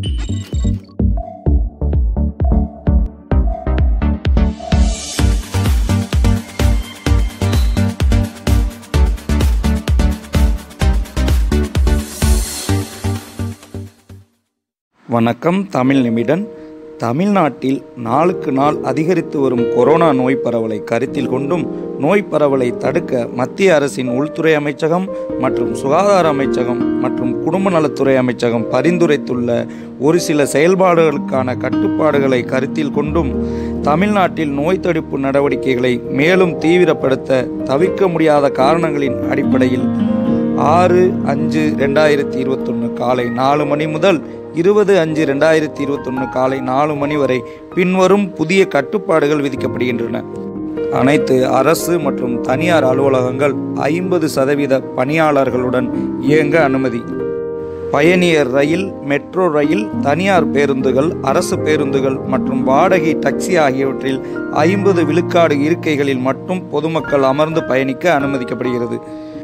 வணக்கம் தமிழ் நிமிடன் தமிழ்நாட்டில் நாளுக்கு நாள் அதிகரித்து வரும் கொரோனா நோய் பரவலை கருத்தில் கொண்டும் நோய் பரவலை தடுக்க மத்திய அரசின் உள்துறை அமைச்சகம் மற்றும் சுகாதார அமைச்சகம் மற்றும் குடும்ப நலத்துறை அமைச்சகம் பரிந்துரைத்துள்ள ஒரு சில செயல்பாடுகளுக்கான கட்டுப்பாடுகளை கருத்தில் கொண்டும் தமிழ்நாட்டில் நோய் தடுப்பு நடவடிக்கைகளை மேலும் தீவிரப்படுத்த தவிர்க்க முடியாத காரணங்களின் அடிப்படையில் ஆறு அஞ்சு ரெண்டாயிரத்தி இருபத்தொன்று காலை நாலு மணி முதல் இருபது அஞ்சு ரெண்டாயிரத்தி இருபத்தொன்று காலை நாலு மணி வரை பின்வரும் புதிய கட்டுப்பாடுகள் விதிக்கப்படுகின்றன அனைத்து அரசு மற்றும் தனியார் அலுவலகங்கள் ஐம்பது சதவீத பணியாளர்களுடன் இயங்க அனுமதி பயணியர் ரயில் மெட்ரோ ரயில் தனியார் பேருந்துகள் அரசு பேருந்துகள் மற்றும் வாடகை டாக்ஸி ஆகியவற்றில் ஐம்பது விழுக்காடு இருக்கைகளில் மட்டும் பொதுமக்கள் அமர்ந்து பயணிக்க அனுமதிக்கப்படுகிறது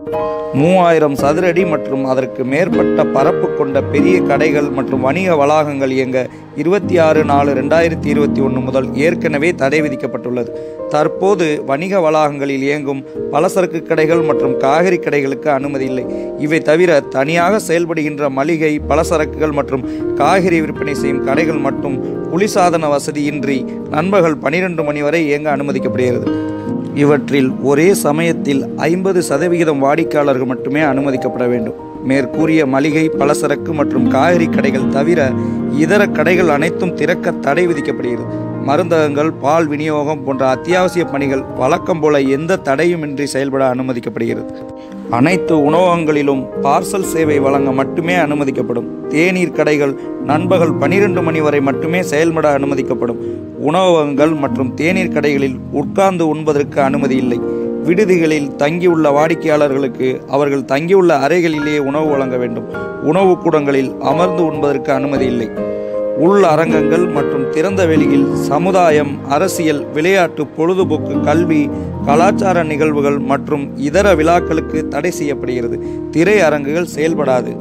மூவாயிரம் சதுரடி மற்றும் அதற்கு மேற்பட்ட பரப்பு கொண்ட பெரிய கடைகள் மற்றும் வணிக வளாகங்கள் இயங்க இருபத்தி ஆறு நாலு ரெண்டாயிரத்தி இருபத்தி ஒன்று முதல் ஏற்கனவே தடை விதிக்கப்பட்டுள்ளது தற்போது வணிக வளாகங்களில் இயங்கும் பலசரக்கு கடைகள் மற்றும் காய்கறி கடைகளுக்கு அனுமதி இல்லை இவை தவிர தனியாக செயல்படுகின்ற மளிகை பலசரக்குகள் மற்றும் காய்கறி விற்பனை செய்யும் கடைகள் மட்டும் குளிர்சாதன வசதியின்றி நண்பகல் பனிரெண்டு மணி வரை இயங்க அனுமதிக்கப்படுகிறது இவற்றில் ஒரே சமயத்தில் ஐம்பது சதவிகிதம் வாடிக்கையாளர்கள் மட்டுமே அனுமதிக்கப்பட வேண்டும் மேற்கூறிய மளிகை பலசரக்கு மற்றும் காய்கறி கடைகள் தவிர இதர கடைகள் அனைத்தும் திறக்க தடை விதிக்கப்படுகிறது மருந்தகங்கள் பால் விநியோகம் போன்ற அத்தியாவசிய பணிகள் வழக்கம் போல எந்த தடையுமின்றி செயல்பட அனுமதிக்கப்படுகிறது அனைத்து உணவகங்களிலும் பார்சல் சேவை வழங்க மட்டுமே அனுமதிக்கப்படும் தேநீர் கடைகள் நண்பகல் பனிரெண்டு மணி வரை மட்டுமே செயல்பட அனுமதிக்கப்படும் உணவகங்கள் மற்றும் தேநீர் கடைகளில் உட்கார்ந்து உண்பதற்கு அனுமதி இல்லை விடுதிகளில் தங்கியுள்ள வாடிக்கையாளர்களுக்கு அவர்கள் தங்கியுள்ள அறைகளிலேயே உணவு வழங்க வேண்டும் உணவு கூடங்களில் அமர்ந்து உண்பதற்கு அனுமதி இல்லை உள் அரங்கங்கள் மற்றும் திறந்த வெளியில் சமுதாயம் அரசியல் விளையாட்டு பொழுதுபோக்கு கல்வி கலாச்சார நிகழ்வுகள் மற்றும் இதர விழாக்களுக்கு தடை செய்யப்படுகிறது திரையரங்குகள் செயல்படாது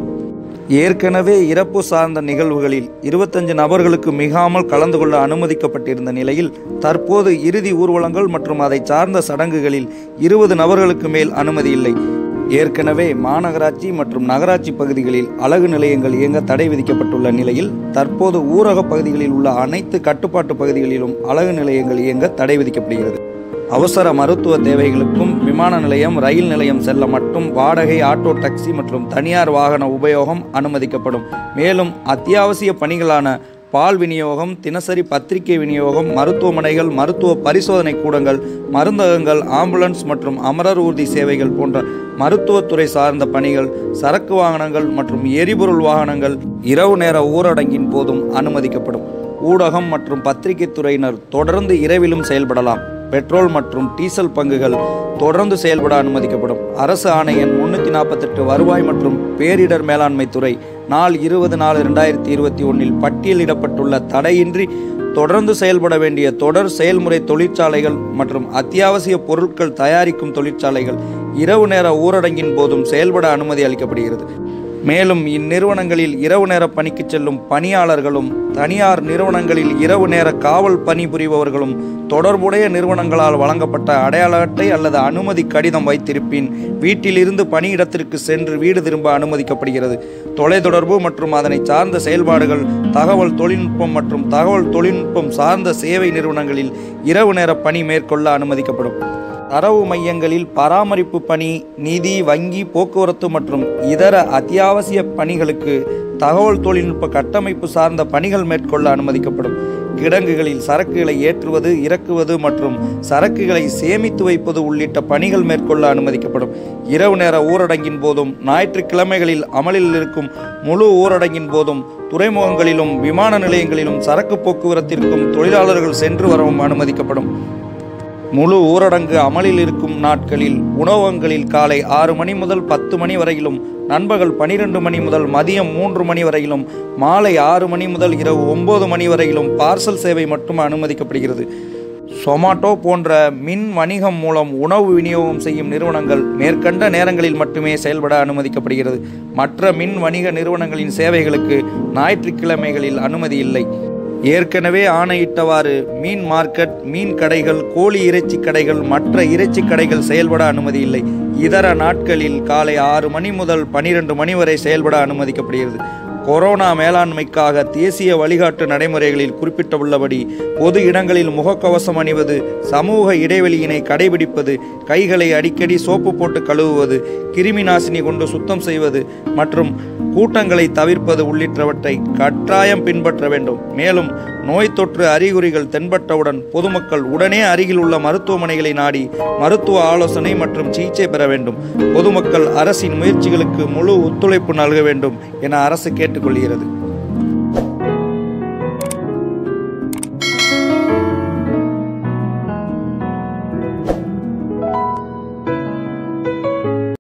ஏற்கனவே இறப்பு சார்ந்த நிகழ்வுகளில் இருபத்தஞ்சு நபர்களுக்கு மிகாமல் கலந்து கொள்ள அனுமதிக்கப்பட்டிருந்த நிலையில் தற்போது இறுதி ஊர்வலங்கள் மற்றும் அதை சார்ந்த சடங்குகளில் இருபது நபர்களுக்கு மேல் அனுமதி இல்லை ஏற்கனவே மாநகராட்சி மற்றும் நகராட்சி பகுதிகளில் அழகு நிலையங்கள் இயங்க தடை விதிக்கப்பட்டுள்ள நிலையில் தற்போது ஊரக பகுதிகளில் உள்ள அனைத்து கட்டுப்பாட்டு பகுதிகளிலும் அழகு நிலையங்கள் இயங்க தடை விதிக்கப்படுகிறது அவசர மருத்துவ தேவைகளுக்கும் விமான நிலையம் ரயில் நிலையம் செல்ல மட்டும் வாடகை ஆட்டோ டாக்ஸி மற்றும் தனியார் வாகன உபயோகம் அனுமதிக்கப்படும் மேலும் அத்தியாவசிய பணிகளான பால் விநியோகம் தினசரி பத்திரிகை விநியோகம் மருத்துவமனைகள் மருத்துவ பரிசோதனை கூடங்கள் மருந்தகங்கள் ஆம்புலன்ஸ் மற்றும் அமரர் ஊர்தி சேவைகள் போன்ற மருத்துவத்துறை சார்ந்த பணிகள் சரக்கு வாகனங்கள் மற்றும் எரிபொருள் வாகனங்கள் இரவு நேர ஊரடங்கின் போதும் அனுமதிக்கப்படும் ஊடகம் மற்றும் பத்திரிகை துறையினர் தொடர்ந்து இரவிலும் செயல்படலாம் பெட்ரோல் மற்றும் டீசல் பங்குகள் தொடர்ந்து செயல்பட அனுமதிக்கப்படும் அரசு ஆணை எண் முன்னூற்றி நாற்பத்தெட்டு வருவாய் மற்றும் பேரிடர் மேலாண்மை துறை நாள் இருபது நாலு ரெண்டாயிரத்தி இருபத்தி ஒன்றில் பட்டியலிடப்பட்டுள்ள தடையின்றி தொடர்ந்து செயல்பட வேண்டிய தொடர் செயல்முறை தொழிற்சாலைகள் மற்றும் அத்தியாவசிய பொருட்கள் தயாரிக்கும் தொழிற்சாலைகள் இரவு நேர ஊரடங்கின் போதும் செயல்பட அனுமதி அளிக்கப்படுகிறது மேலும் இந்நிறுவனங்களில் இரவு நேர பணிக்கு செல்லும் பணியாளர்களும் தனியார் நிறுவனங்களில் இரவு நேர காவல் பணிபுரிபவர்களும் தொடர்புடைய நிறுவனங்களால் வழங்கப்பட்ட அடையாள அட்டை அல்லது அனுமதி கடிதம் வைத்திருப்பின் வீட்டிலிருந்து பணியிடத்திற்கு சென்று வீடு திரும்ப அனுமதிக்கப்படுகிறது தொலைத்தொடர்பு மற்றும் அதனை சார்ந்த செயல்பாடுகள் தகவல் தொழில்நுட்பம் மற்றும் தகவல் தொழில்நுட்பம் சார்ந்த சேவை நிறுவனங்களில் இரவு நேர பணி மேற்கொள்ள அனுமதிக்கப்படும் தரவு மையங்களில் பராமரிப்பு பணி நிதி வங்கி போக்குவரத்து மற்றும் இதர அத்தியாவசிய பணிகளுக்கு தகவல் தொழில்நுட்ப கட்டமைப்பு சார்ந்த பணிகள் மேற்கொள்ள அனுமதிக்கப்படும் கிடங்குகளில் சரக்குகளை ஏற்றுவது இறக்குவது மற்றும் சரக்குகளை சேமித்து வைப்பது உள்ளிட்ட பணிகள் மேற்கொள்ள அனுமதிக்கப்படும் இரவு நேர ஊரடங்கின் போதும் ஞாயிற்றுக்கிழமைகளில் அமலில் இருக்கும் முழு ஊரடங்கின் போதும் துறைமுகங்களிலும் விமான நிலையங்களிலும் சரக்கு போக்குவரத்திற்கும் தொழிலாளர்கள் சென்று வரவும் அனுமதிக்கப்படும் முழு ஊரடங்கு அமலில் இருக்கும் நாட்களில் உணவகங்களில் காலை ஆறு மணி முதல் பத்து மணி வரையிலும் நண்பகல் பனிரெண்டு மணி முதல் மதியம் மூன்று மணி வரையிலும் மாலை ஆறு மணி முதல் இரவு ஒன்பது மணி வரையிலும் பார்சல் சேவை மட்டும் அனுமதிக்கப்படுகிறது சொமாட்டோ போன்ற மின் வணிகம் மூலம் உணவு விநியோகம் செய்யும் நிறுவனங்கள் மேற்கண்ட நேரங்களில் மட்டுமே செயல்பட அனுமதிக்கப்படுகிறது மற்ற மின் வணிக நிறுவனங்களின் சேவைகளுக்கு ஞாயிற்றுக்கிழமைகளில் அனுமதி இல்லை ஏற்கனவே ஆணையிட்டவாறு மீன் மார்க்கெட் மீன் கடைகள் கோழி இறைச்சி கடைகள் மற்ற இறைச்சி கடைகள் செயல்பட அனுமதி இல்லை இதர நாட்களில் காலை ஆறு மணி முதல் பனிரெண்டு மணி வரை செயல்பட அனுமதிக்கப்படுகிறது கொரோனா மேலாண்மைக்காக தேசிய வழிகாட்டு நடைமுறைகளில் குறிப்பிட்டுள்ளபடி பொது இடங்களில் முகக்கவசம் அணிவது சமூக இடைவெளியினை கடைபிடிப்பது கைகளை அடிக்கடி சோப்பு போட்டு கழுவுவது கிருமி நாசினி கொண்டு சுத்தம் செய்வது மற்றும் கூட்டங்களை தவிர்ப்பது உள்ளிட்டவற்றை கட்டாயம் பின்பற்ற வேண்டும் மேலும் நோய் தொற்று அறிகுறிகள் தென்பட்டவுடன் பொதுமக்கள் உடனே அருகில் உள்ள மருத்துவமனைகளை நாடி மருத்துவ ஆலோசனை மற்றும் சிகிச்சை பெற வேண்டும் பொதுமக்கள் அரசின் முயற்சிகளுக்கு முழு ஒத்துழைப்பு நல்க வேண்டும் என அரசு கேட்டுக்கொள்கிறது